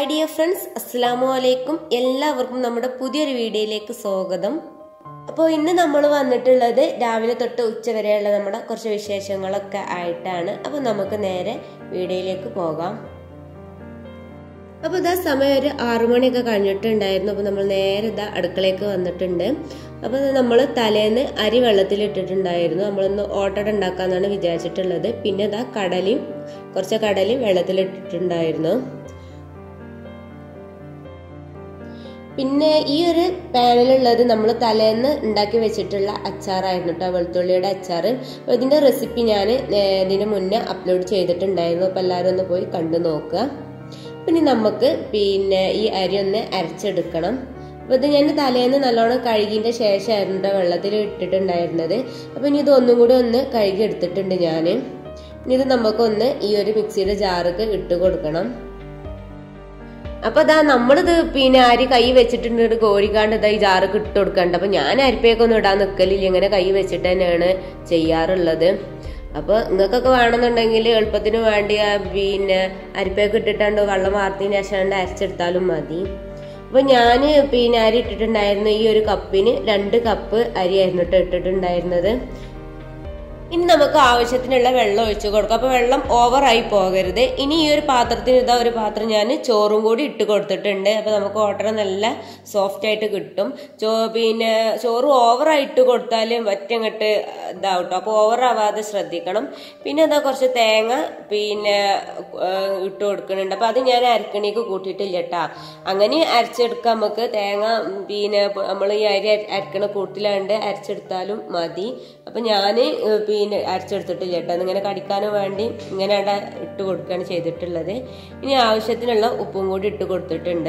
hi dear friends അസ്സാമു അലൈക്കും എല്ലാവർക്കും നമ്മുടെ പുതിയൊരു വീഡിയോയിലേക്ക് സ്വാഗതം അപ്പോൾ ഇന്ന് നമ്മൾ വന്നിട്ടുള്ളത് രാവിലെ തൊട്ട് ഉച്ച വരെയുള്ള നമ്മുടെ കുറച്ച് വിശേഷങ്ങളൊക്കെ ആയിട്ടാണ് അപ്പോൾ നമുക്ക് നേരെ വീഡിയോയിലേക്ക് പോകാം അപ്പോൾ ഇതാ സമയം ഒരു ആറുമണിയൊക്കെ കഴിഞ്ഞിട്ടുണ്ടായിരുന്നു അപ്പോൾ നമ്മൾ നേരെ ഇതാ അടുക്കളയ്ക്ക് വന്നിട്ടുണ്ട് അപ്പോൾ നമ്മൾ തലേന്ന് അരി വെള്ളത്തിലിട്ടിട്ടുണ്ടായിരുന്നു നമ്മളിന്ന് ഓട്ടട ഉണ്ടാക്കാന്നാണ് വിചാരിച്ചിട്ടുള്ളത് പിന്നെ ഇതാ കടലയും കുറച്ച് കടലയും വെള്ളത്തിലിട്ടിട്ടുണ്ടായിരുന്നു പിന്നെ ഈ ഒരു പാനിലുള്ളത് നമ്മൾ തലേന്ന് ഉണ്ടാക്കി വെച്ചിട്ടുള്ള അച്ചാറായിരുന്നു കേട്ടോ വെളുത്തുള്ളിയുടെ അച്ചാർ അപ്പോൾ ഇതിൻ്റെ റെസിപ്പി ഞാൻ ഇതിന് മുന്നേ അപ്ലോഡ് ചെയ്തിട്ടുണ്ടായിരുന്നു അപ്പോൾ എല്ലാവരും ഒന്ന് പോയി കണ്ടു നോക്കുക പിന്നെ നമുക്ക് പിന്നെ ഈ അരി ഒന്ന് അരച്ചെടുക്കണം അപ്പോൾ ഇത് ഞാൻ തലേന്ന് നല്ലോണം കഴുകിൻ്റെ ശേഷമായിരുന്നു കേട്ടോ വെള്ളത്തിൽ ഇട്ടിട്ടുണ്ടായിരുന്നത് അപ്പോൾ ഇനി ഇത് ഒന്നും കൂടി ഒന്ന് കഴുകി എടുത്തിട്ടുണ്ട് ഞാൻ ഇനി ഇത് നമുക്കൊന്ന് ഈ ഒരു മിക്സിയുടെ ജാർക്ക് ഇട്ട് കൊടുക്കണം അപ്പൊ അതാ നമ്മളിത് പിന്നെ അരി കൈ വെച്ചിട്ടുണ്ട് കോരിക്കാണ്ട് ഇതാ ഈ ജാർക്ക് ഇട്ട് കൊടുക്കണ്ട അപ്പൊ ഞാൻ അരിപ്പയൊക്കെ ഇടാൻ നിൽക്കലില്ല ഇങ്ങനെ കൈ വെച്ചിട്ട് തന്നെയാണ് ചെയ്യാറുള്ളത് അപ്പൊ നിങ്ങൾക്കൊക്കെ വേണമെന്നുണ്ടെങ്കിൽ എളുപ്പത്തിന് വേണ്ടി പിന്നെ അരിപ്പയൊക്കെ ഇട്ടിട്ടാണ്ട് വെള്ളം വാർത്തതിന് ശേഷം അരച്ചെടുത്താലും മതി അപ്പൊ ഞാൻ പിന്നെ അരി ഇട്ടിട്ടുണ്ടായിരുന്നു ഈ ഒരു കപ്പിന് രണ്ട് കപ്പ് അരി ആയിരുന്നു ഇട്ടിട്ടുണ്ടായിരുന്നത് ഇനി നമുക്ക് ആവശ്യത്തിനുള്ള വെള്ളം ഒഴിച്ചു കൊടുക്കാം അപ്പൊ വെള്ളം ഓവറായി പോകരുത് ഇനി ഈ ഒരു പാത്രത്തിന് ഇതാ ഒരു പാത്രം ഞാൻ ചോറും കൂടി ഇട്ട് കൊടുത്തിട്ടുണ്ട് അപ്പൊ നമുക്ക് ഓട്ടറ നല്ല സോഫ്റ്റ് ആയിട്ട് കിട്ടും ചോ പിന്നെ ചോറ് ഓവറായിട്ട് കൊടുത്താൽ മറ്റങ്ങട്ട് ഇതാവട്ടോ അപ്പൊ ഓവർ ആവാതെ ശ്രദ്ധിക്കണം പിന്നെ എന്താ കുറച്ച് തേങ്ങ പിന്നെ ഇട്ട് കൊടുക്കുന്നുണ്ട് അപ്പൊ അത് ഞാൻ അരക്കണിക്ക് കൂട്ടിയിട്ടില്ല കേട്ടാ അങ്ങനെ അരച്ചെടുക്കാം നമുക്ക് തേങ്ങ പിന്നെ നമ്മൾ ഈ അരി അരക്കണ കൂട്ടിലാണ്ട് അരച്ചെടുത്താലും മതി അപ്പൊ ഞാൻ പിന്നെ അരച്ചെടുത്തിട്ടില്ല കേട്ടോ ഇങ്ങനെ കടിക്കാനും വേണ്ടി ഇങ്ങനെ ഇട്ട് കൊടുക്കുകയാണ് ചെയ്തിട്ടുള്ളത് ഇനി ആവശ്യത്തിനുള്ള ഉപ്പും കൂടി ഇട്ട് കൊടുത്തിട്ടുണ്ട്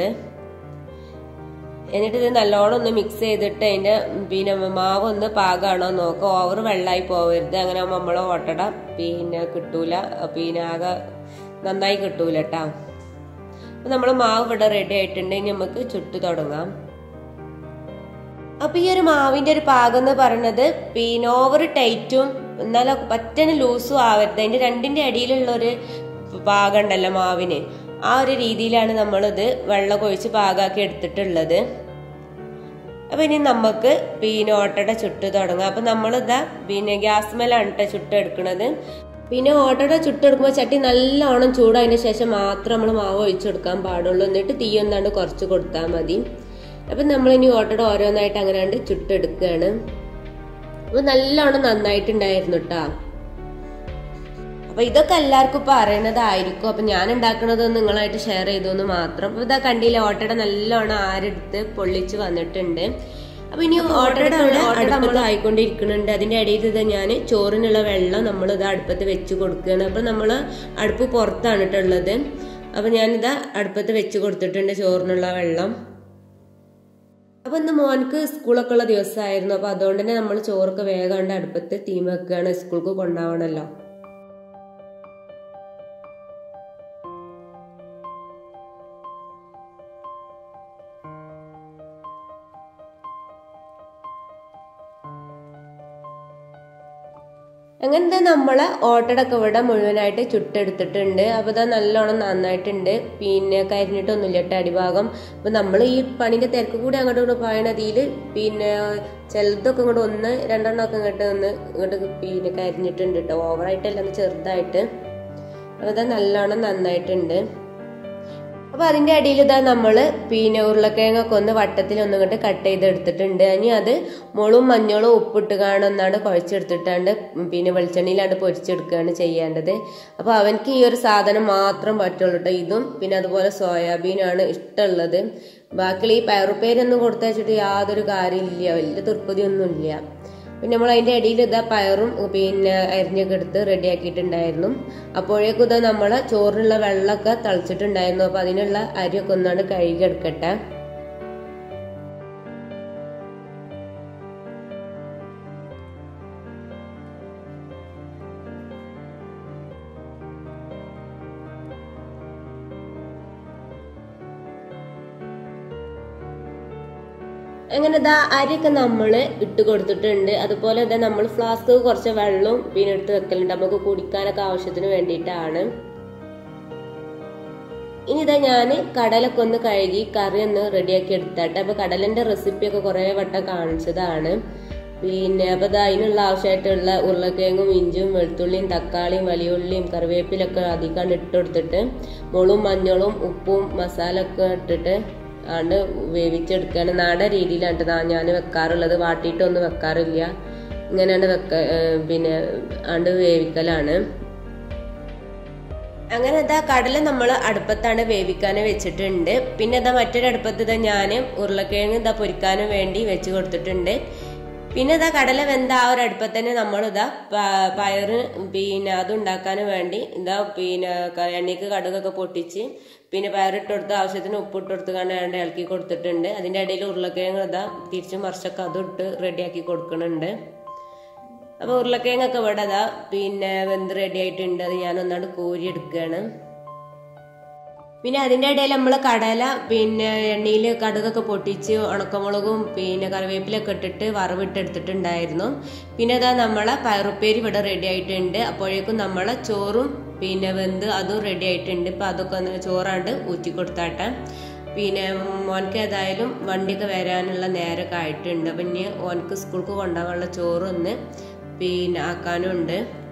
എന്നിട്ട് ഇത് നല്ലോണം ഒന്ന് മിക്സ് ചെയ്തിട്ട് അതിന്റെ പിന്നെ മാവ് ഒന്ന് പാകമാണോ നോക്കുക ഓവർ വെള്ളമായി പോവരുത് അങ്ങനെ നമ്മൾ ഓട്ടട പിന്നെ കിട്ടൂല പിന്നെ ആകെ നന്നായി കിട്ടൂല കേട്ടാ അപ്പൊ നമ്മൾ മാവ് ഇവിടെ റെഡി ആയിട്ടുണ്ട് ഇനി നമുക്ക് ചുട്ടു തുടങ്ങാം അപ്പൊ ഈ ഒരു മാവിന്റെ ഒരു പാകം എന്ന് പറയുന്നത് പിന്നെ ഓവർ ടൈറ്റും എന്നാൽ പറ്റന് ലൂസും ആവരുത് അതിന്റെ രണ്ടിന്റെ അടിയിലുള്ള ഒരു പാകം ഉണ്ടല്ലോ മാവിന് ആ ഒരു രീതിയിലാണ് നമ്മളിത് വെള്ളം ഒഴിച്ച് പാകാക്കി എടുത്തിട്ടുള്ളത് അപ്പൊ ഇനി നമുക്ക് പിന്നെ ഓട്ടട ചുട്ട് തുടങ്ങാം അപ്പൊ നമ്മളിതാ പിന്നെ ഗ്യാസ് മേലാണ് കേട്ടോ ചുട്ടെടുക്കണത് പിന്നെ ഓട്ടട ചുട്ടെടുക്കുമ്പോൾ ചട്ടി നല്ലോണം ചൂടായതിന് ശേഷം മാത്രം നമ്മൾ മാവ് ഒഴിച്ചെടുക്കാൻ പാടുള്ളൂ എന്നിട്ട് തീ ഒന്നാണ്ട് കുറച്ച് കൊടുത്താൽ മതി അപ്പം നമ്മളിനി ഓട്ടട ഓരോന്നായിട്ട് അങ്ങനെ കണ്ട് ചുട്ടെടുക്കുകയാണ് അപ്പൊ നല്ലോണം നന്നായിട്ടുണ്ടായിരുന്നു കേട്ടാ അപ്പൊ ഇതൊക്കെ എല്ലാവർക്കും ഇപ്പൊ അറിയണതായിരിക്കും അപ്പൊ ഞാൻ ഉണ്ടാക്കണത് നിങ്ങളായിട്ട് ഷെയർ ചെയ്തു മാത്രം അപ്പൊ ഇതാ കണ്ടില്ല ഓട്ടട നല്ലോണം ആരെടുത്ത് പൊള്ളിച്ച് വന്നിട്ടുണ്ട് അപ്പൊ ഇനി ഓട്ടയുടെ അവിടെ ഓട്ടട നമ്മൾ ആയിക്കൊണ്ടിരിക്കുന്നുണ്ട് അതിന്റെ ഇടയിൽ ഇത് ഞാൻ ചോറിനുള്ള വെള്ളം നമ്മൾ ഇത് അടുപ്പത്ത് വെച്ച് കൊടുക്കുകയാണ് അപ്പൊ നമ്മൾ അടുപ്പ് പുറത്താണ് കേട്ടുള്ളത് അപ്പൊ ഞാനിതാ അടുപ്പത്ത് വെച്ച് കൊടുത്തിട്ടുണ്ട് ചോറിനുള്ള വെള്ളം അപ്പൊ ഇന്ന് മോൻക്ക് സ്കൂളൊക്കെ ഉള്ള ദിവസമായിരുന്നു അപ്പൊ അതുകൊണ്ട് തന്നെ നമ്മൾ ചോറൊക്കെ വേഗം അടുപ്പത്ത് തീം വെക്കുകയാണ് സ്കൂൾക്ക് കൊണ്ടാവണല്ലോ അങ്ങനത്തെ നമ്മളെ ഓട്ടടൊക്കെ ഇവിടെ മുഴുവനായിട്ട് ചുട്ടെടുത്തിട്ടുണ്ട് അപ്പോൾ ഇതാ നല്ലോണം നന്നായിട്ടുണ്ട് പിന്നെ കരിഞ്ഞിട്ടൊന്നുമില്ല കേട്ടോ അടിഭാഗം അപ്പോൾ നമ്മൾ ഈ പണിന്റെ തിരക്ക് കൂടി അങ്ങോട്ട് ഇങ്ങോട്ട് പോയണതിൽ പിന്നെ ചിലതൊക്കെ ഇങ്ങോട്ട് ഒന്ന് രണ്ടെണ്ണം ഒക്കെ ഇങ്ങോട്ട് ഒന്ന് ഇങ്ങോട്ട് പിന്നെ കരിഞ്ഞിട്ടുണ്ട് കേട്ടോ ഓവറായിട്ടല്ല ചെറുതായിട്ട് അപ്പോൾ ഇതാ നല്ലോണം നന്നായിട്ടുണ്ട് അപ്പൊ അതിന്റെ അടിയിൽ ഇതാ നമ്മള് പിന്നെ ഉരുളക്കിഴങ്ങൊക്കെ ഒന്ന് വട്ടത്തിൽ ഒന്നും ഇങ്ങോട്ട് കട്ട് ചെയ്തെടുത്തിട്ടുണ്ട് ഇനി അത് മുളും മഞ്ഞളും ഉപ്പിട്ട് കാണുന്നാണ് കുഴച്ചെടുത്തിട്ടാണ്ട് പിന്നെ വെളിച്ചെണ്ണയിലാണ്ട് പൊരിച്ചെടുക്കുകയാണ് ചെയ്യേണ്ടത് അപ്പൊ അവനക്ക് ഈ ഒരു സാധനം മാത്രം പറ്റുള്ളൂ കേട്ടോ ഇതും പിന്നെ അതുപോലെ സോയാബീനാണ് ഇഷ്ടമുള്ളത് ബാക്കിയുള്ള ഈ പയറുപ്പേരൊന്നും കൊടുത്തയച്ചിട്ട് യാതൊരു കാര്യമില്ല വലിയ തൃപ്പതിയൊന്നും ഇല്ല പിന്നെ നമ്മൾ അതിന്റെ അടിയിൽ ഇതാ പയറും പിന്നെ അരിഞ്ഞൊക്കെ എടുത്ത് റെഡി ആക്കിയിട്ടുണ്ടായിരുന്നു അപ്പോഴേക്കും ഇതാ നമ്മളെ ചോറിനുള്ള വെള്ളമൊക്കെ തളിച്ചിട്ടുണ്ടായിരുന്നു അപ്പൊ അതിനുള്ള അരിയൊക്കെ ഒന്നാണ് കഴുകിയെടുക്കട്ടെ അങ്ങനെ ഇതാ അരിയൊക്കെ നമ്മൾ ഇട്ട് കൊടുത്തിട്ടുണ്ട് അതുപോലെ ഇതാ നമ്മൾ ഫ്ലാസ്ക് കുറച്ച് വെള്ളവും പിന്നെ എടുത്ത് വെക്കലുണ്ട് നമുക്ക് കുടിക്കാനൊക്കെ ആവശ്യത്തിന് വേണ്ടിയിട്ടാണ് ഇനി ഇതാ ഞാൻ കടലൊക്കെ ഒന്ന് കഴുകി കറി ഒന്ന് റെഡിയാക്കി എടുത്താട്ടെ അപ്പൊ കടലന്റെ റെസിപ്പിയൊക്കെ കുറെ വട്ടം കാണിച്ചതാണ് പിന്നെ അപ്പൊ ഇത് അതിനുള്ള ആവശ്യമായിട്ടുള്ള ഉരുളക്കിഴങ്ങും ഇഞ്ചും വെളുത്തുള്ളിയും തക്കാളിയും വലിയുള്ളിയും കറിവേപ്പിലൊക്കെ അധികം ഇട്ട് കൊടുത്തിട്ട് മുളും മഞ്ഞളും ഉപ്പും മസാല ഒക്കെ ഇട്ടിട്ട് ആണ്ട് വേവിച്ചെടുക്കുകയാണ് നാടൻ രീതിയിലാണ് ഞാൻ വെക്കാറുള്ളത് വാട്ടിയിട്ടൊന്നും വെക്കാറില്ല ഇങ്ങനെയാണ് വെക്ക ഏഹ് പിന്നെ ആണ്ട് വേവിക്കലാണ് അങ്ങനെ ഇതാ കടല നമ്മൾ അടുപ്പത്താണ് വേവിക്കാൻ വെച്ചിട്ടുണ്ട് പിന്നെ ഇതാ മറ്റൊരു അടുപ്പത്ത് ഇതാ ഞാൻ ഉരുളക്കിഴങ്ങ് ഇതാ പൊരിക്കാനും വേണ്ടി വെച്ച് കൊടുത്തിട്ടുണ്ട് പിന്നെ ഇതാ കടല വെന്ത ആ ഒരു അടുപ്പത്ത് തന്നെ നമ്മൾ ഇതാ പ- പയറ് പിന്നെ അത് ഉണ്ടാക്കാൻ വേണ്ടി ഇതാ പിന്നെ ക- എണ്ണയ്ക്ക് കടുകൊക്കെ പൊട്ടിച്ച് പിന്നെ പയറിട്ട് കൊടുത്ത് ആവശ്യത്തിന് ഉപ്പിട്ട് കൊടുത്ത് കണ്ട് ഇളക്കി കൊടുത്തിട്ടുണ്ട് അതിന്റെ ഇടയിൽ ഉരുളക്കിഴങ്ങ് ഇതാ തിരിച്ചും മറിച്ചൊക്കെ അതും ഇട്ട് റെഡിയാക്കി കൊടുക്കുന്നുണ്ട് അപ്പൊ ഉരുളക്കിഴങ്ങൊക്കെ ഇവിടെ അതാ പിന്നെ വെന്ത് റെഡി ആയിട്ടുണ്ട് അത് ഞാൻ ഒന്നാണ്ട് കോരി എടുക്കുകയാണ് പിന്നെ അതിന്റെ ഇടയിൽ നമ്മൾ കടല പിന്നെ എണ്ണയിൽ കടുകൊക്കെ പൊട്ടിച്ച് ഉണക്കമുളകും പിന്നെ കറിവേപ്പിലൊക്കെ ഇട്ടിട്ട് വറവിട്ടെടുത്തിട്ടുണ്ടായിരുന്നു പിന്നെ അതാ നമ്മളെ പയറുപ്പേരി ഇവിടെ റെഡി ആയിട്ടുണ്ട് അപ്പോഴേക്കും നമ്മളെ ചോറും പിന്നെ വെന്ത് അതും റെഡി ആയിട്ടുണ്ട് ഇപ്പൊ അതൊക്കെ ഒന്ന് ചോറാണ്ട് ഊറ്റി കൊടുത്താട്ടെ പിന്നെ മോൻക്ക് ഏതായാലും വണ്ടിയൊക്കെ വരാനുള്ള നേരമൊക്കെ ആയിട്ടുണ്ട് അപ്പം ഇനി ഓനക്ക് സ്കൂൾക്ക് കൊണ്ടുപോകാനുള്ള ചോറൊന്ന് പിന്നെ ആക്കാനുണ്ട്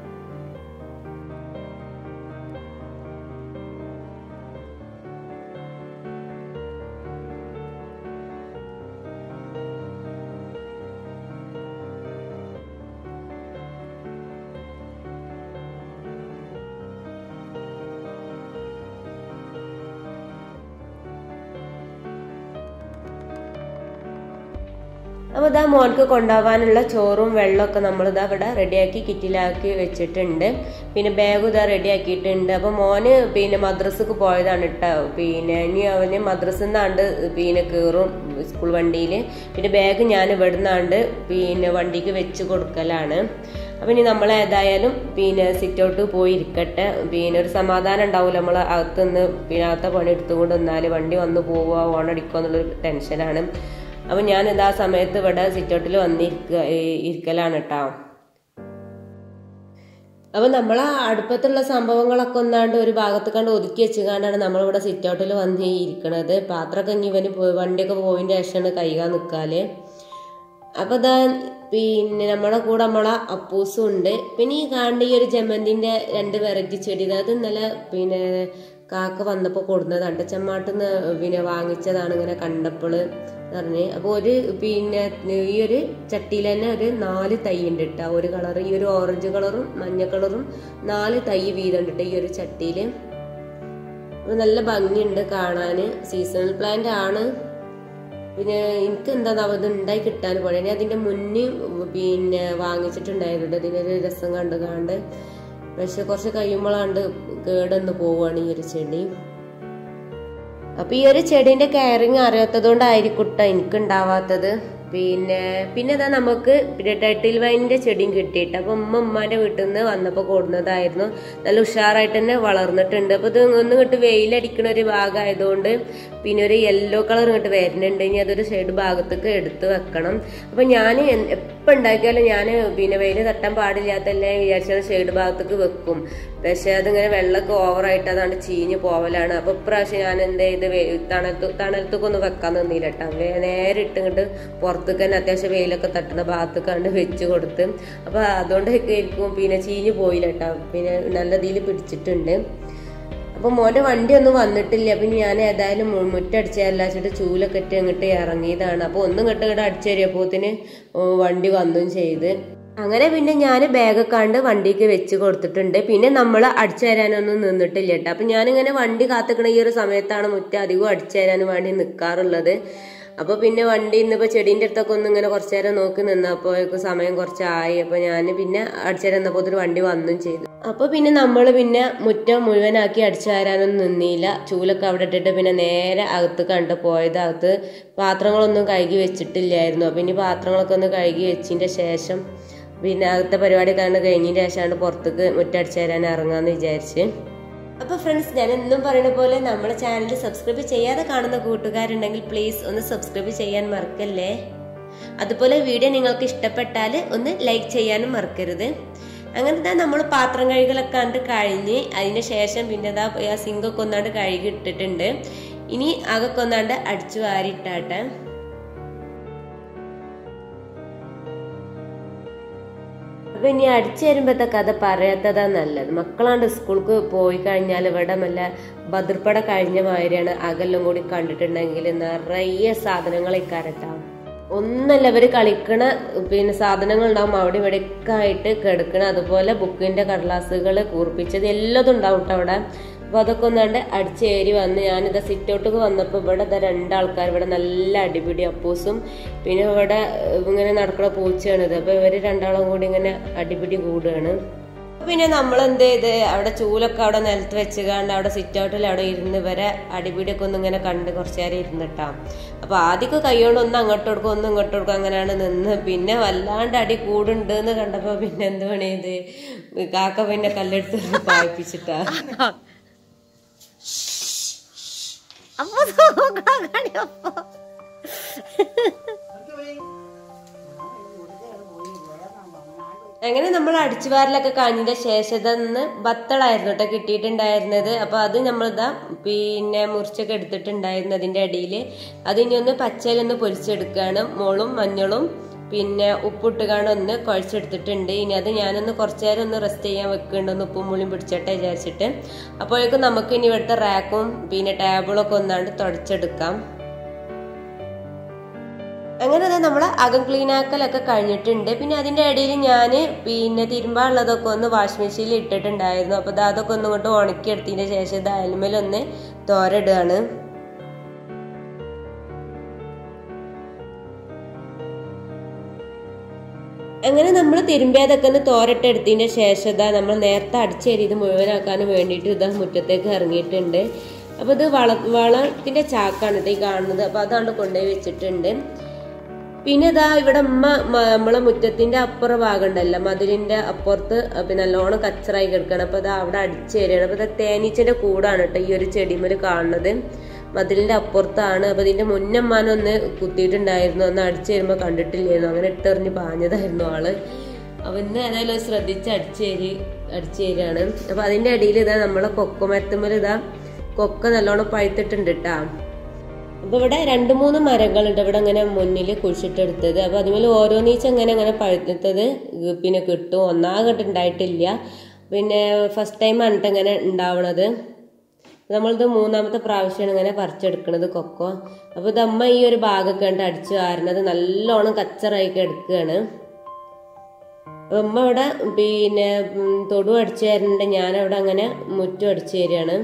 അപ്പോൾ ഇതാ മോൻക്ക് കൊണ്ടുപോകാനുള്ള ചോറും വെള്ളമൊക്കെ നമ്മൾ ഇതാ ഇവിടെ റെഡിയാക്കി കിറ്റിലാക്കി വെച്ചിട്ടുണ്ട് പിന്നെ ബാഗും ഇതാ റെഡിയാക്കിയിട്ടുണ്ട് അപ്പോൾ മോന് പിന്നെ മദ്രസക്ക് പോയതാണ് കേട്ടോ പിന്നെ ഇനി അവന് മദ്രസിൽ നിന്നാണ്ട് പിന്നെ കയറും സ്കൂൾ വണ്ടിയിൽ പിന്നെ ബാഗ് ഞാൻ ഇവിടെ നിന്നാണ്ട് പിന്നെ വണ്ടിക്ക് വെച്ച് കൊടുക്കലാണ് അപ്പം ഇനി നമ്മൾ ഏതായാലും പിന്നെ സിറ്റ് ഔട്ട് പോയി ഇരിക്കട്ടെ പിന്നെ ഒരു സമാധാനം ഉണ്ടാവില്ല നമ്മൾ അകത്തുനിന്ന് പിന്നെ അകത്തെ പണി എടുത്തുകൊണ്ട് നിന്നാൽ വണ്ടി വന്ന് പോവുക ഓണടിക്കുക എന്നുള്ളൊരു ടെൻഷനാണ് അപ്പം ഞാൻ ഇതാ സമയത്ത് ഇവിടെ സിറ്റ് ഔട്ടിൽ വന്നിരിക്കുക ഇരിക്കലാണ് കേട്ടോ അപ്പൊ നമ്മൾ ആ അടുപ്പത്തുള്ള സംഭവങ്ങളൊക്കെ ഒന്നാണ്ട് ഒരു ഭാഗത്ത് കണ്ട് ഒതുക്കി വെച്ചുകൊണ്ടാണ് നമ്മളിവിടെ സിറ്റ് ഔട്ടിൽ വന്ന് ഇരിക്കണത് പാത്രമൊക്കെ ഇനി ഇവന് പോ- വണ്ടിയൊക്കെ പോയിന്റെ ശേഷമാണ് കൈകാൻ നിൽക്കാല് അപ്പൊ ഇതാ പിന്നെ നമ്മളെ കൂടെ നമ്മളെ അപ്പൂസും ഉണ്ട് പിന്നെ ഈ കാണുന്ന ഈ ഒരു ജമന്തിന്റെ രണ്ട് വെറൈറ്റി ചെടി അത് ഇന്നലെ പിന്നെ കാക്ക വന്നപ്പോൾ കൊടുന്നതാണ് ചെമ്മാട്ടിന്ന് പിന്നെ വാങ്ങിച്ചതാണ് ഇങ്ങനെ കണ്ടപ്പോള് പറഞ്ഞ് അപ്പോൾ ഒരു പിന്നെ ഈ ഒരു ചട്ടിയിൽ തന്നെ ഒരു നാല് തൈ ഉണ്ട് കേട്ടോ ഒരു കളർ ഈ ഒരു ഓറഞ്ച് കളറും മഞ്ഞ കളറും നാല് തൈ വീതം ഉണ്ട് ട്ടോ ഈ ഒരു ചട്ടിയിൽ അപ്പൊ നല്ല ഭംഗിയുണ്ട് കാണാന് സീസണൽ പ്ലാന്റ് ആണ് പിന്നെ എനിക്ക് എന്താ അത് ഉണ്ടായി കിട്ടാൻ പോലെ ഞാൻ അതിന്റെ മുന്നേ പിന്നെ വാങ്ങിച്ചിട്ടുണ്ടായിരുന്നു ഇതിനൊരു രസം കണ്ടു കാണ്ട് പക്ഷെ കുറച്ച് കഴിയുമ്പോഴാണ്ട് കേടന്ന് പോവാണ് ഈ ഒരു ചെടി അപ്പൊ ഈ ഒരു ചെടീന്റെ കെയറിങ് അറിയാത്തത് കൊണ്ടായിരിക്കും എനിക്ക് ഉണ്ടാവാത്തത് പിന്നെ പിന്നെ ഇതാ നമുക്ക് ടൈറ്റിൽ വൈനിന്റെ ചെടിയും കിട്ടിയിട്ട് അപ്പൊ ഉമ്മ ഉമ്മാന്റെ വീട്ടിൽ നിന്ന് വന്നപ്പോ കൊടുന്നതായിരുന്നു നല്ല ഉഷാറായിട്ട് തന്നെ വളർന്നിട്ടുണ്ട് അപ്പൊ ഇത് ഒന്ന് ഇങ്ങോട്ട് വെയിലടിക്കണ ഒരു ഭാഗമായതുകൊണ്ട് പിന്നെ ഒരു യെല്ലോ കളർ ഇങ്ങോട്ട് വരുന്നുണ്ട് ഇനി അതൊരു സൈഡ് ഭാഗത്തേക്ക് എടുത്ത് വെക്കണം അപ്പൊ ഞാൻ എപ്പോൾ ഉണ്ടാക്കിയാലും ഞാൻ പിന്നെ വെയിൽ തട്ടാൻ പാടില്ലാത്തല്ലേ വിചാരിച്ചത് ഷെയ്ഡ് ഭാഗത്തേക്ക് വെക്കും പക്ഷെ അതിങ്ങനെ വെള്ളമൊക്കെ ഓവറായിട്ട് അതാണ്ട് ചീഞ്ഞ് പോവലാണ് അപ്പൊ ഇപ്രാവശ്യം ഞാൻ എന്ത് ചെയ്ത് വെ- തണലത്ത് തണലത്തൊക്കെ ഒന്ന് വെക്കാൻ നിന്നില്ല കേട്ടോ വേ- നേരെ ഇട്ടിങ്ങോട്ട് പുറത്തേക്ക് തന്നെ അത്യാവശ്യം വെയിലൊക്കെ തട്ടുന്ന ഭാഗത്തേക്ക് കണ്ട് വെച്ച് കൊടുത്ത് അപ്പൊ അതുകൊണ്ടൊക്കെ ആയിരിക്കും പിന്നെ ചീഞ്ഞ് പോയില്ല കേട്ടോ പിന്നെ നല്ല രീതിയിൽ പിടിച്ചിട്ടുണ്ട് അപ്പൊ മോന്റെ വണ്ടി ഒന്നും വന്നിട്ടില്ല പിന്നെ ഞാൻ ഏതായാലും മു- മുറ്റടിച്ചല്ലാച്ചിട്ട് ചൂലൊക്കെ ഇട്ട് അങ്ങോട്ട് ഇറങ്ങിയതാണ് അപ്പൊ ഒന്നും ഇങ്ങോട്ട് ഇങ്ങോട്ട് അടിച്ചേരിയപ്പോത്തിന് വണ്ടി വന്നും ചെയ്ത് അങ്ങനെ പിന്നെ ഞാൻ ബാഗൊക്കെ കണ്ട് വണ്ടിക്ക് വെച്ച് കൊടുത്തിട്ടുണ്ട് പിന്നെ നമ്മൾ അടിച്ചു തരാനൊന്നും നിന്നിട്ടില്ല കേട്ടോ അപ്പൊ ഞാനിങ്ങനെ വണ്ടി കാത്തിക്കണ ഈ ഒരു സമയത്താണ് മുറ്റം അധികം അടിച്ചു തരാൻ വേണ്ടി നിൽക്കാറുള്ളത് അപ്പൊ പിന്നെ വണ്ടി ഇന്നിപ്പോ ചെടീന്റെ അടുത്തൊക്കെ ഒന്ന് ഇങ്ങനെ കുറച്ചു നേരം നോക്കി നിന്നപ്പോഴേക്കും സമയം കുറച്ചായി അപ്പൊ ഞാൻ പിന്നെ അടിച്ചു തരാൻ നിന്നപ്പോ ഒരു വണ്ടി വന്നും ചെയ്തു അപ്പൊ പിന്നെ നമ്മൾ പിന്നെ മുറ്റം മുഴുവനാക്കി അടിച്ചു തരാനൊന്നും നിന്നില്ല ചൂലൊക്കെ അവിടെ ഇട്ടിട്ട് പിന്നെ നേരെ അകത്ത് കണ്ട് പോയത് അകത്ത് പാത്രങ്ങളൊന്നും കഴുകി വെച്ചിട്ടില്ലായിരുന്നു അപ്പൊ ഇനി പാത്രങ്ങളൊക്കെ ഒന്ന് കഴുകി വെച്ചതിന്റെ ശേഷം പിന്നെ അകത്തെ പരിപാടി കണ്ട് കഴിഞ്ഞതിന് ശേഷമാണ് പുറത്തേക്ക് മുറ്റടിച്ചു തരാൻ ഇറങ്ങാന്ന് വിചാരിച്ച് അപ്പോൾ ഫ്രണ്ട്സ് ഞാൻ എന്നും പറയുന്ന പോലെ നമ്മുടെ ചാനൽ സബ്സ്ക്രൈബ് ചെയ്യാതെ കാണുന്ന കൂട്ടുകാരുണ്ടെങ്കിൽ പ്ലീസ് ഒന്ന് സബ്സ്ക്രൈബ് ചെയ്യാൻ മറക്കല്ലേ അതുപോലെ വീഡിയോ നിങ്ങൾക്ക് ഇഷ്ടപ്പെട്ടാൽ ഒന്ന് ലൈക്ക് ചെയ്യാനും മറക്കരുത് അങ്ങനത്തെ നമ്മൾ പാത്രം കഴുകലൊക്കെ കണ്ട് കഴിഞ്ഞ് അതിന് ശേഷം പിന്നെ ഇതാ ആ സിങ്കൊക്കെ ഒന്നാണ്ട് കഴുകി ഇട്ടിട്ടുണ്ട് ഇനി അതൊക്കെ ഒന്നാണ്ട് അടിച്ചു വാരിട്ടാട്ടെ അപ്പൊ ഇനി അടിച്ചു വരുമ്പോഴത്തെ കഥ പറയാത്തതാ നല്ലത് മക്കളാണ്ട് സ്കൂൾക്ക് പോയി കഴിഞ്ഞാൽ ഇവിടെ നല്ല ബദർപ്പട കഴിഞ്ഞ മാതിരിയാണ് അകലും കൂടി കണ്ടിട്ടുണ്ടെങ്കിൽ നിറയെ സാധനങ്ങൾ ഇക്കാരട്ടാവും ഒന്നല്ല ഇവര് കളിക്കണ പിന്നെ സാധനങ്ങൾ ഉണ്ടാവും അവിടെ ഇവിടെ ഒക്കെ ആയിട്ട് കിടക്കണ അതുപോലെ ബുക്കിന്റെ കടലാസുകൾ കൂർപ്പിച്ചത് എല്ലാതും ഉണ്ടാവും ട്ടോ അവിടെ അപ്പൊ അതൊക്കെ ഒന്നാണ്ട് അടിച്ചേരി വന്ന് ഞാനിതാ സിറ്റ് ഔട്ടൊക്കെ വന്നപ്പോ ഇവിടെ ഇതാ രണ്ടാൾക്കാർ ഇവിടെ നല്ല അടിപിടി അപ്പൂസും പിന്നെ ഇവിടെ ഇങ്ങനെ നടക്കുന്ന പൂച്ചയാണിത് അപ്പൊ ഇവര് രണ്ടാളും കൂടി ഇങ്ങനെ അടിപിടി കൂടുകയാണ് പിന്നെ നമ്മൾ എന്ത് ചെയ്ത് അവിടെ ചൂലൊക്കെ അവിടെ നിലത്ത് വെച്ച് കണ്ട് അവിടെ സിറ്റ് ഔട്ടിൽ അവിടെ ഇരുന്ന് വരെ അടിപിടിയൊക്കെ ഒന്ന് ഇങ്ങനെ കണ്ട് കുറച്ചു നേരം ഇരുന്നിട്ടാ അപ്പൊ ആദ്യമൊക്കെ കൈകൊണ്ട് ഒന്ന് അങ്ങോട്ട് കൊടുക്കും ഒന്ന് ഇങ്ങോട്ട് കൊടുക്കും അങ്ങനെയാണ് നിന്ന് പിന്നെ വല്ലാണ്ട് അടി കൂടുണ്ട് എന്ന് കണ്ടപ്പോ പിന്നെ എന്ത് പണി ചെയ്ത് കാക്ക പിന്നെ കല്ലെടുത്ത് പായിപ്പിച്ചിട്ടാ അപ്പൊ നോക്കാൻ അപ്പൊ അങ്ങനെ നമ്മൾ അടിച്ചുവാരലൊക്കെ കഴിഞ്ഞതിന്റെ ശേഷം ഇതന്ന് ബത്തളായിരുന്നു കേട്ടോ കിട്ടിയിട്ടുണ്ടായിരുന്നത് അപ്പൊ അത് നമ്മളിതാ പിന്നെ മുറിച്ചൊക്കെ എടുത്തിട്ടുണ്ടായിരുന്നു അതിന്റെ അടിയിൽ അതിനി ഒന്ന് പച്ചയിലൊന്ന് പൊരിച്ചെടുക്കുകയാണ് മുളും മഞ്ഞളും പിന്നെ ഉപ്പിട്ട് കാണാൻ ഒന്ന് കുഴച്ചെടുത്തിട്ടുണ്ട് ഇനി അത് ഞാനൊന്ന് കുറച്ചു നേരം ഒന്ന് റെസ്റ്റ് ചെയ്യാൻ വെക്കുന്നുണ്ട് ഒന്ന് ഉപ്പും മുളിയും പിടിച്ചട്ടെ വിചാരിച്ചിട്ട് അപ്പോഴേക്കും നമുക്ക് ഇനി ഇവിടുത്തെ റാക്കും പിന്നെ ടേബിളൊക്കെ ഒന്നാണ്ട് തുടച്ചെടുക്കാം അങ്ങനെ അതെ നമ്മൾ അകം ക്ലീൻ ആക്കലൊക്കെ കഴിഞ്ഞിട്ടുണ്ട് പിന്നെ അതിന്റെ ഇടയിൽ ഞാൻ പിന്നെ തിരുമ്പാനുള്ളതൊക്കെ ഒന്ന് വാഷിംഗ് മെഷീനിൽ ഇട്ടിട്ടുണ്ടായിരുന്നു അപ്പൊ ദാ അതൊക്കെ ഒന്ന് ഇങ്ങോട്ട് ഉണക്കി എടുത്തതിന് ശേഷം ഇത് അയൽമേലൊന്ന് തോരയിടുകയാണ് അങ്ങനെ നമ്മൾ തിരുമ്പിയതൊക്കെ ഒന്ന് തോരട്ടെടുത്തതിന്റെ ശേഷം ഇതാ നമ്മൾ നേരത്തെ അടിച്ചേരി ഇത് മുഴുവനാക്കാനും വേണ്ടിയിട്ട് ഇതാ മുറ്റത്തേക്ക് ഇറങ്ങിയിട്ടുണ്ട് അപ്പൊ ഇത് വള വളത്തിന്റെ ചാക്കാണ് ഇത് ഈ കാണുന്നത് അപ്പൊ അതാണ് കൊണ്ടുപോയി വെച്ചിട്ടുണ്ട് പിന്നെ ഇതാ ഇവിടെ ഉമ്മ മ- നമ്മളെ മുറ്റത്തിന്റെ അപ്പുറ ഭാഗം ഉണ്ടല്ലോ മതിലിന്റെ അപ്പുറത്ത് പിന്നെ നല്ലോണം കച്ചറായി കിടക്കണം അപ്പൊ ഇതാ അവിടെ അടിച്ചു തരികയാണ് അപ്പൊ ഇതാ തേനീച്ചന്റെ കൂടാണ് കേട്ടോ ഈ ഒരു ചെടിമേല് കാണുന്നത് മതിലിന്റെ അപ്പുറത്താണ് അപ്പൊ ഇതിന്റെ മുന്നമ്മാനൊന്ന് കുത്തിയിട്ടുണ്ടായിരുന്നു ഒന്ന് അടിച്ചു വരുമ്പോ കണ്ടിട്ടില്ലായിരുന്നു അങ്ങനെ ഇട്ടെറിഞ്ഞ് പാഞ്ഞതായിരുന്നു ആള് അപ്പൊ ഇന്ന് ഏതായാലും ശ്രദ്ധിച്ച് അടിച്ചേരി അടിച്ചേരാണ് അപ്പൊ അതിന്റെ അടിയിൽ ഇതാ നമ്മളെ കൊക്കുമരത്തുമ്മൽ ഇതാ കൊക്ക നല്ലോണം പഴുത്തിട്ടുണ്ട് കേട്ടാ അപ്പൊ ഇവിടെ രണ്ട് മൂന്ന് മരങ്ങളുണ്ട് ഇവിടെ ഇങ്ങനെ മുന്നിൽ കുഴിച്ചിട്ടെടുത്തത് അപ്പൊ അതുപോലെ ഓരോന്നീച്ച് അങ്ങനെ അങ്ങനെ പഴുത്തത് പിന്നെ കിട്ടും ഒന്നാകട്ട് ഉണ്ടായിട്ടില്ല പിന്നെ ഫസ്റ്റ് ടൈം ആണ് ട്ടോ ഇങ്ങനെ ഉണ്ടാവണത് നമ്മളിത് മൂന്നാമത്തെ പ്രാവശ്യമാണ് ഇങ്ങനെ പറിച്ചെടുക്കണത് കൊക്കോ അപ്പൊ ഇത് അമ്മ ഈ ഒരു ഭാഗമൊക്കെ ഉണ്ട് അടിച്ചു വാരണത് നല്ലോണം കച്ചറായി എടുക്കുകയാണ് അപ്പൊ അമ്മ ഇവിടെ പിന്നെ ഉം, തൊടു അടിച്ചു തരുന്നുണ്ട് ഞാനവിടെ അങ്ങനെ മുറ്റും അടിച്ചു തരികയാണ്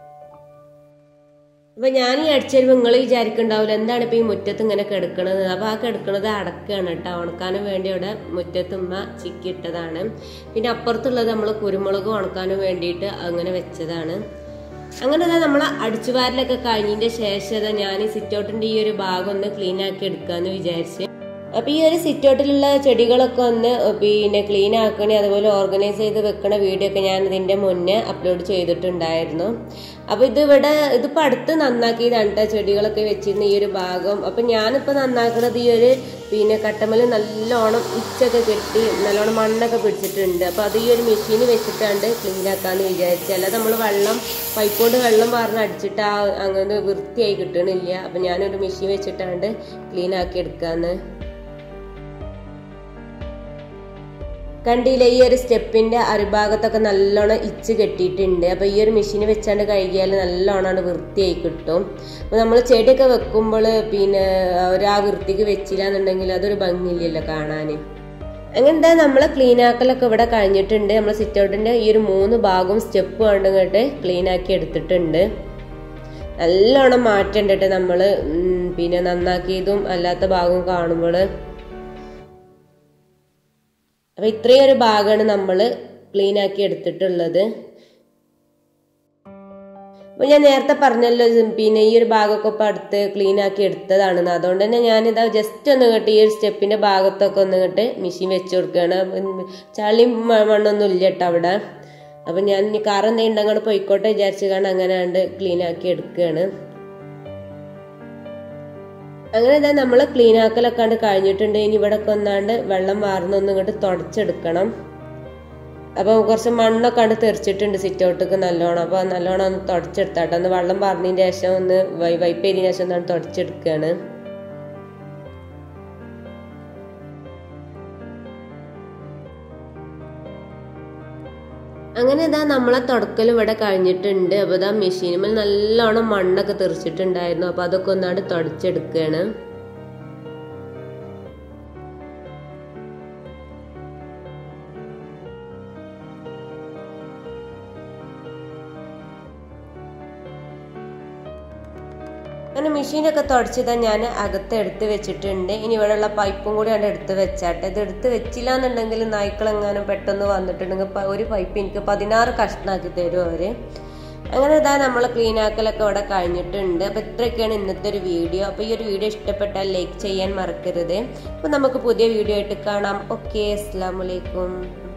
അപ്പൊ ഞാൻ ഈ അടിച്ചരുമ്പോ നിങ്ങൾ വിചാരിക്കണ്ടാവില്ല എന്താണ് ഇപ്പൊ ഈ മുറ്റത്ത് ഇങ്ങനെ കിടക്കണത് അപ്പൊ ആ കിടക്കണത് അടക്കാണ് കേട്ടോ ഉണക്കാനും വേണ്ടി അവിടെ മുറ്റത്തുമ്മ ചിക്കിയിട്ടതാണ് പിന്നെ അപ്പുറത്തുള്ളത് നമ്മൾ കുരുമുളക് ഉണക്കാനും വേണ്ടിയിട്ട് അങ്ങനെ വെച്ചതാണ് അങ്ങനെ തന്നെ നമ്മൾ അടിച്ചുവാരലൊക്കെ കഴിഞ്ഞതിന്റെ ശേഷം ഞാൻ ഈ സിറ്റൗട്ടിന്റെ ഈ ഒരു ഭാഗം ഒന്ന് ക്ലീൻ ആക്കി എടുക്കാന്ന് വിചാരിച്ച് അപ്പൊ ഈ ഒരു സിറ്റൗട്ടിലുള്ള ചെടികളൊക്കെ ഒന്ന് പിന്നെ ക്ലീൻ ആക്കണേ അതുപോലെ ഓർഗനൈസ് ചെയ്ത് വെക്കണ വീഡിയോ ഒക്കെ ഞാൻ ഇതിന്റെ മുന്നേ അപ്ലോഡ് ചെയ്തിട്ടുണ്ടായിരുന്നു അപ്പൊ ഇത് ഇവിടെ ഇതിപ്പോ അടുത്ത് നന്നാക്കിയതാണ് ട്ടോ ചെടികളൊക്കെ വെച്ചിരുന്ന ഈ ഒരു ഭാഗം അപ്പൊ ഞാനിപ്പോ നന്നാക്കുന്നത് ഈ ഒരു പിന്നെ കട്ടമല് നല്ലോണം ഉച്ചൊക്കെ കെട്ടി നല്ലോണം മണ്ണൊക്കെ പിടിച്ചിട്ടുണ്ട് അപ്പൊ അത് ഈ ഒരു മെഷീൻ വെച്ചിട്ടാണ്ട് ക്ലീൻ ആക്കാന്ന് വിചാരിച്ചു അല്ലാതെ നമ്മൾ വെള്ളം പൈപ്പ് കൊണ്ട് വെള്ളം പറഞ്ഞ് അടിച്ചിട്ട് ആ അങ്ങനെ വൃത്തിയായി കിട്ടണില്ല അപ്പൊ ഞാനൊരു മെഷീൻ വെച്ചിട്ടാണ്ട് ക്ലീൻ ആക്കി എടുക്കാന്ന് കണ്ടില്ലേ ഈ ഒരു സ്റ്റെപ്പിന്റെ അരുഭാഗത്തൊക്കെ നല്ലോണം ഇച്ച് കെട്ടിയിട്ടുണ്ട് അപ്പൊ ഈ ഒരു മെഷീൻ വെച്ചാണ്ട് കഴുകിയാൽ നല്ലോണം വൃത്തിയായി കിട്ടും അപ്പൊ നമ്മൾ ചെടിയൊക്കെ വെക്കുമ്പോൾ പിന്നെ ഒരു ആ വൃത്തിക്ക് വെച്ചില്ല എന്നുണ്ടെങ്കിൽ അതൊരു ഭംഗിയില്ലല്ലോ കാണാന് അങ്ങനത്തെ നമ്മൾ ക്ലീൻ ആക്കലൊക്കെ ഇവിടെ കഴിഞ്ഞിട്ടുണ്ട് നമ്മൾ സിറ്റ് ഔട്ടിന്റെ ഈ ഒരു മൂന്ന് ഭാഗവും സ്റ്റെപ്പ് കണ്ടിങ്ങോട്ട് ക്ലീൻ ആക്കി എടുത്തിട്ടുണ്ട് നല്ലോണം മാറ്റണ്ട് കേട്ടോ നമ്മള് ഉം, പിന്നെ നന്നാക്കിയതും അല്ലാത്ത ഭാഗവും കാണുമ്പോൾ അപ്പൊ ഇത്രയും ഒരു ഭാഗമാണ് നമ്മൾ ക്ലീൻ ആക്കി എടുത്തിട്ടുള്ളത് അപ്പൊ ഞാൻ നേരത്തെ പറഞ്ഞല്ലോ ഇത് പിന്നെ ഈ ഒരു ഭാഗമൊക്കെ ഇപ്പൊ അടുത്ത് ക്ലീൻ ആക്കി എടുത്തതാണെന്ന് അതുകൊണ്ട് തന്നെ ഞാനിതാ ജസ്റ്റ് ഒന്ന് കേട്ട് ഈ ഒരു സ്റ്റെപ്പിന്റെ ഭാഗത്തൊക്കെ ഒന്ന് കേട്ട് മെഷീൻ വെച്ച് കൊടുക്കുകയാണ് ഉം, ചളിയും മ- മണ്ണൊന്നും ഇല്ല കേട്ടോ അവിടെ അപ്പൊ ഞാൻ ഇനി കാർ എന്തെങ്കിലും ഉണ്ടെങ്കിൽ പോയിക്കോട്ടെ വിചാരിച്ചു കാരണം അങ്ങനെ കണ്ട് ക്ലീൻ ആക്കി എടുക്കുകയാണ് അങ്ങനെ ഇതാ നമ്മൾ ക്ലീൻ ആക്കലൊക്കെ കണ്ട് കഴിഞ്ഞിട്ടുണ്ട് ഇനി ഇവിടെ ഒക്കെ ഒന്നാണ്ട് വെള്ളം വാർന്നൊന്നും ഇങ്ങോട്ട് തുടച്ചെടുക്കണം അപ്പോൾ കുറച്ച് മണ്ണൊക്കെ കണ്ട് തെറിച്ചിട്ടുണ്ട് സിറ്റ് ഔട്ടൊക്കെ നല്ലോണം അപ്പോൾ നല്ലോണം ഒന്ന് തുടച്ചെടുത്താട്ടോ ഒന്ന് വെള്ളം പറഞ്ഞതിന് ശേഷം ഒന്ന് വൈ വൈപ്പ് ചെയ്തതിന് ശേഷം ഒന്നാണ് തുടച്ചെടുക്കുകയാണ് അങ്ങനെ ഇതാ നമ്മളെ തുടക്കൽ ഇവിടെ കഴിഞ്ഞിട്ടുണ്ട് അപ്പോൾ ഇതാ മെഷീനുമേൽ നല്ലോണം മണ്ണൊക്കെ തെറിച്ചിട്ടുണ്ടായിരുന്നു അപ്പോൾ അതൊക്കെ ഒന്നാണ്ട് തുടച്ചെടുക്കുകയാണ് അങ്ങനെ മെഷീനൊക്കെ തുടച്ചതാ ഞാൻ അകത്ത് എടുത്ത് വെച്ചിട്ടുണ്ട് ഇനി ഇവിടെയുള്ള പൈപ്പും കൂടി അവിടെ എടുത്ത് വെച്ചാട്ടെ ഇത് എടുത്ത് വെച്ചില്ല എന്നുണ്ടെങ്കിൽ നായ്ക്കളെങ്ങാനും പെട്ടെന്ന് വന്നിട്ടുണ്ടെങ്കിൽ പ- ഒരു പൈപ്പ് എനിക്ക് പതിനാറ് കഷ്ണാക്കി തരും അവര് അങ്ങനെ ഇതാ നമ്മൾ ക്ലീൻ ആക്കലൊക്കെ ഇവിടെ കഴിഞ്ഞിട്ടുണ്ട് അപ്പോൾ ഇത്രയൊക്കെയാണ് ഇന്നത്തെ ഒരു വീഡിയോ അപ്പോൾ ഈ ഒരു വീഡിയോ ഇഷ്ടപ്പെട്ടാൽ ലൈക്ക് ചെയ്യാൻ മറക്കരുത് അപ്പോൾ നമുക്ക് പുതിയ വീഡിയോ ആയിട്ട് കാണാം ഓക്കെ അസ്സാം വലൈക്കും